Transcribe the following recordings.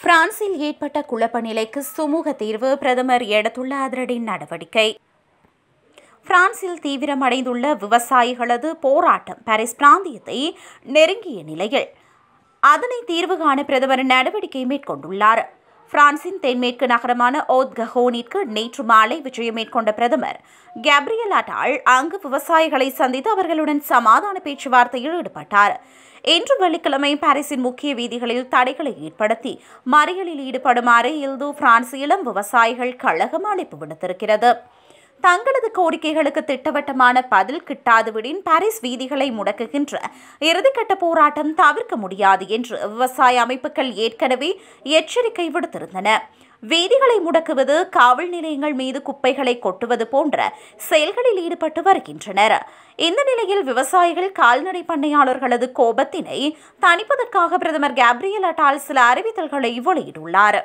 பிரான்சில் ஏற்பட்ட குழப்ப நிலைக்கு சுமூக தீர்வு பிரதமர் எடுத்துள்ள அதிரடி நடவடிக்கை பிரான்சில் தீவிரமடைந்துள்ள விவசாயிகளது போராட்டம் பாரிஸ் பிராந்தியத்தை நெருங்கிய நிலையில் அதனை தீர்வு காண பிரதமர் நடவடிக்கை மேற்கொண்டுள்ளார் பிரான்சின் தென்மேற்கு நகரமான ஓத் கஹோனிற்கு நேற்று மாலை விஜயம் மேற்கொண்ட பிரதமர் கேப்ரியல் அட்டால் அங்கு விவசாயிகளை சந்தித்து அவர்களுடன் சமாதான பேச்சுவார்த்தையில் ஈடுபட்டார் இன்று வெள்ளிக்கிழமை பாரிஸின் முக்கிய வீதிகளில் தடைகளை ஏற்படுத்தி மறியலில் ஈடுபடுமாறு இல்து பிரான்ஸ் இளம் விவசாயிகள் கழகம் அழைப்பு விடுத்திருக்கிறது தங்களது கோரிக்கைகளுக்கு திட்டவட்டமான பதில் கிட்டாதுவிடின் பாரிஸ் வீதிகளை முடக்குகின்ற இறுதிக்கட்ட போராட்டம் தவிர்க்க முடியாது என்று விவசாய அமைப்புகள் ஏற்கனவே எச்சரிக்கை விடுத்திருந்தன வீதிகளை முடக்குவது காவல் நிலையங்கள் மீது குப்பைகளை கொட்டுவது போன்ற செயல்களில் ஈடுபட்டு வருகின்றனர் இந்த நிலையில் விவசாயிகள் கால்நடை பண்ணையாளர்களது கோபத்தினை தணிப்பதற்காக பிரதமர் கேப்ரியல் அட்டால் சில அறிவித்தல்களை வெளியிட்டுள்ளார்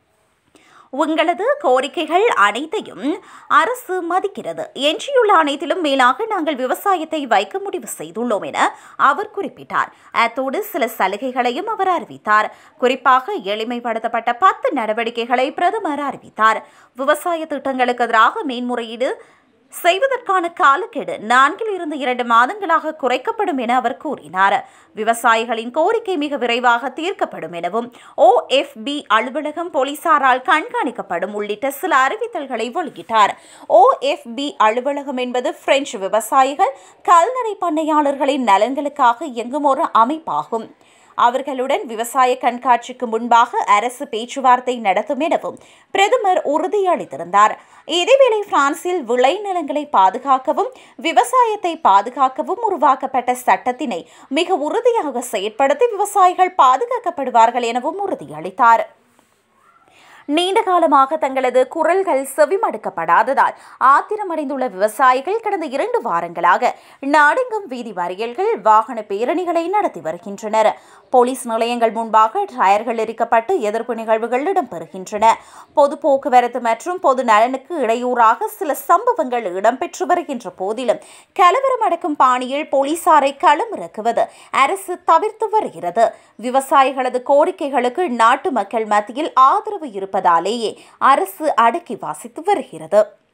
உங்களது கோரிக்கைகள் அனைத்தையும் அரசு மதிக்கிறது எஞ்சியுள்ள அனைத்திலும் மேலாக நாங்கள் விவசாயத்தை வைக்க முடிவு செய்துள்ளோம் என அவர் குறிப்பிட்டார் அத்தோடு சில சலுகைகளையும் அவர் அறிவித்தார் குறிப்பாக எளிமைப்படுத்தப்பட்ட பத்து நடவடிக்கைகளை பிரதமர் அறிவித்தார் விவசாய திட்டங்களுக்கு எதிராக மேன்முறையீடு செய்வதற்கான காலக்கெடு நான்கில் இருந்து இரண்டு மாதங்களாக குறைக்கப்படும் என அவர் கூறினார் விவசாயிகளின் கோரிக்கை மிக விரைவாக தீர்க்கப்படும் எனவும் ஓஎஃப்பி அலுவலகம் போலீசாரால் கண்காணிக்கப்படும் உள்ளிட்ட சில அறிவித்தல்களை வெளியிட்டார் ஓஎஃப்பி அலுவலகம் என்பது பிரெஞ்சு விவசாயிகள் கால்நடை பண்ணையாளர்களின் நலன்களுக்காக இயங்கும் ஒரு அமைப்பாகும் அவர்களுடன் விவசாய கண்காட்சிக்கு முன்பாக அரசு பேச்சுவார்த்தை நடத்தும் எனவும் பிரதமர் உறுதியளித்திருந்தார் இதேவேளை பிரான்சில் விளைநிலங்களை பாதுகாக்கவும் விவசாயத்தை பாதுகாக்கவும் உருவாக்கப்பட்ட சட்டத்தினை மிக உறுதியாக செயற்படுத்தி விவசாயிகள் பாதுகாக்கப்படுவார்கள் எனவும் உறுதியளித்தார் நீண்ட காலமாக தங்களது குரல்கள் செவிமடுக்கப்படாததால் ஆத்திரமடைந்துள்ள விவசாயிகள் கடந்த இரண்டு வாரங்களாக நாடெங்கும் வீதி மறியல்கள் வாகன பேரணிகளை நடத்தி வருகின்றனர் போலீஸ் நிலையங்கள் முன்பாக டயர்கள் எரிக்கப்பட்டு எதிர்ப்பு நிகழ்வுகள் இடம்பெறுகின்றன பொது போக்குவரத்து மற்றும் பொது நலனுக்கு இடையூறாக சில சம்பவங்கள் இடம்பெற்று வருகின்ற போதிலும் கலவரம் அடக்கும் பாணியில் போலீசாரை களமிறக்குவது அரசு தவிர்த்து வருகிறது விவசாயிகளது கோரிக்கைகளுக்கு நாட்டு மக்கள் மத்தியில் ஆதரவு இருப்பதாலேயே அரசு அடக்கி வாசித்து வருகிறது